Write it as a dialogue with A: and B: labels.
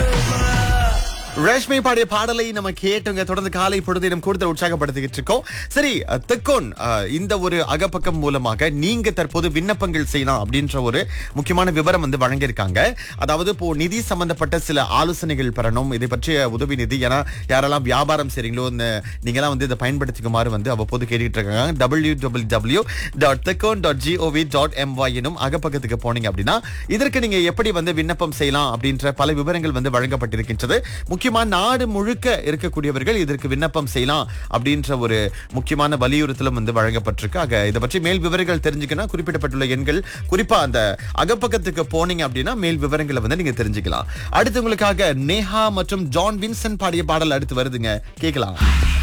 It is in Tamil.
A: ரேஷ்மி பாடிய பாடலை நம்ம கேட்டுங்க தொடர்ந்து காலை பொழுது நம்ம கூடுதல் உற்சாகப்படுத்திக்கிட்டு இருக்கோம் சரி அஹ், தெக்கோன் அஹ், இந்த ஒரு அகப்பக்கம் மூலமாக நீங்க தற்போது விண்ணப்பங்கள் செய்யலாம் அப்படின்ற ஒரு முக்கியமான விவரம் வந்து வழங்கியிருக்காங்க அதாவது இப்போ நிதி சம்பந்தப்பட்ட சில ஆலோசனைகள் பெறணும் இதை பற்றிய உதவி நிதி ஏன்னா யாரெல்லாம் வியாபாரம் செய்றீங்களோ இந்த நீங்களாம் வந்து இதை பயன்படுத்திக்குமாறு வந்து அவ்வப்போது கேட்டுட்டு இருக்காங்க டபிள்யூ டபிள்யூ டபிள்யூ டாட் தெக்கோன் டாட் ஜிஓவி டாட் எம்ஒய் எனும் அகப்பக்கத்துக்கு போனீங்க அப்படின்னா இதற்கு நீங்க எப்படி வந்து விண்ணப்பம் செய்யலாம் அப்படின்ற பல விவரங்கள் வந்து வழங்கப்பட்டிருக்கின்றது முக்கியமா நாடு முழுக்க இருக்கக்கூடியவர்கள் இதற்கு விண்ணப்பம் செய்யலாம் அப்படின்ற ஒரு முக்கியமான வலியுறுத்தலும் வந்து வழங்கப்பட்டிருக்கு ஆக இதை பற்றி மேல் விவரங்கள் தெரிஞ்சுக்கணும் குறிப்பிடப்பட்டுள்ள எண்கள் குறிப்பா அந்த அகப்பக்கத்துக்கு போனீங்க அப்படின்னா மேல் விவரங்களை வந்து நீங்க தெரிஞ்சுக்கலாம் அடுத்து உங்களுக்காக நேஹா மற்றும் ஜான் வின்சன் பாடிய பாடல் அடுத்து வருதுங்க கேட்கலாம்